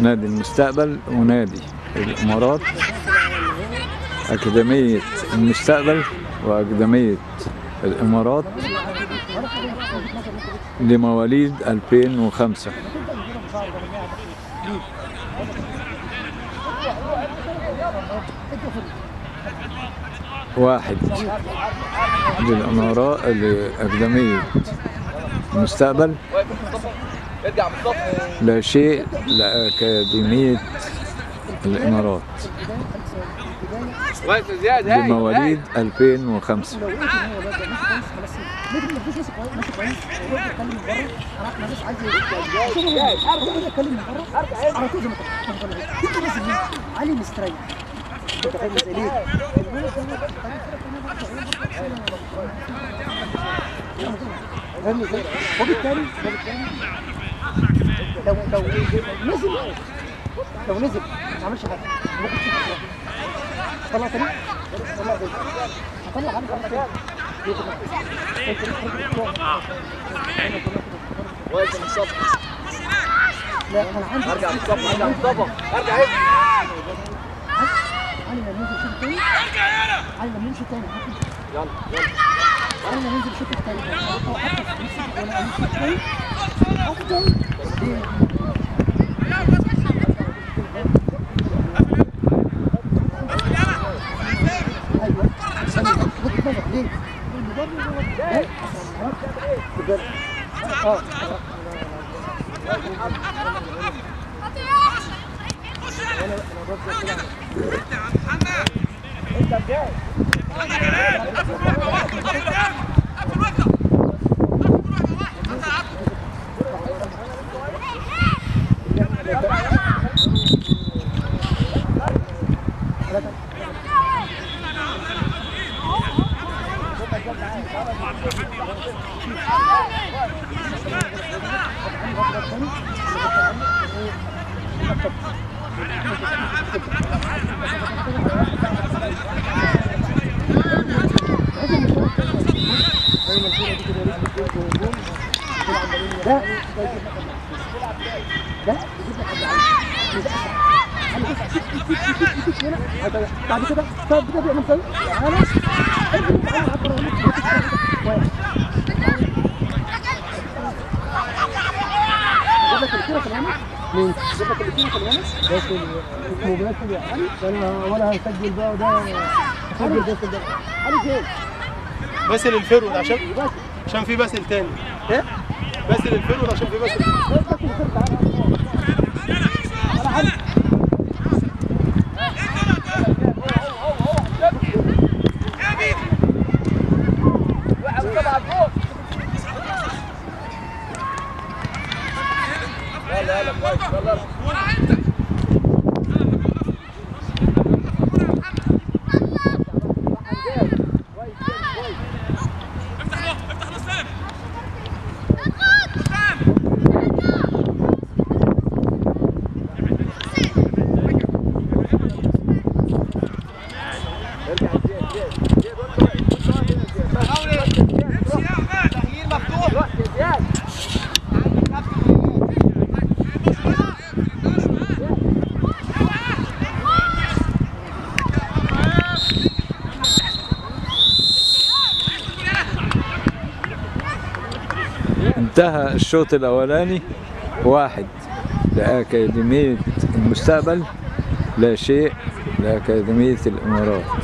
نادي المستقبل ونادي الإمارات أكاديمية المستقبل وأكاديمية الإمارات لمواليد 2005 واحد للإمارات لأكاديمية المستقبل ارجع بالظبط لا شيء لأكاديمية الإمارات واقف يا زياد هاي لمواليد 2005 لو لقيت ان هو ده ماشي كويس خلاص لقيت ما فيش ماشي كويس ماشي كويس روح اتكلم من بره انا ما فيش عايز ارجع اتكلم من بره على طول زي ما كنت انت لازم ليه؟ علي مستريح انت فاهم ازاي ليه؟ فاهم ازاي؟ وبالتالي وبالتالي لو لو نزل لو نزل ما عملش حاجه ممكن تشوف حاجة. طلع تاني طلع تاني هطلع عنك على تاني واقف من الصف لا انا عندي ارجع بالظبط ارجع بالظبط ارجع هيك علي لما ينزل شوط تاني علي لما يمشي تاني يلا يلا علي لما ينزل شوط تاني او حتى في نص ولا يمشي تاني افضل ايوه استنى وجهه نظر ليه؟ ها؟ بالك. اه ده ده بعد كده طب كده بيعمل زي انا جابك الكوره كمان مين؟ جابك الكوره كمان بس مباشر يا علي ولا ولا هسجل بقى ده هسجل بس ده علي فين؟ باسل الفرود عشان بس عشان في باسل تاني ايه؟ باسل الفرود عشان في باسل بس الخير تعالى انا علي واحد طبعا فوق يلا يلا كويس يلا يلا تغيير مفتوح يا زياد انتهى الشوط الأولاني واحد لأكاديمية المستقبل لا شيء لأكاديمية الإمارات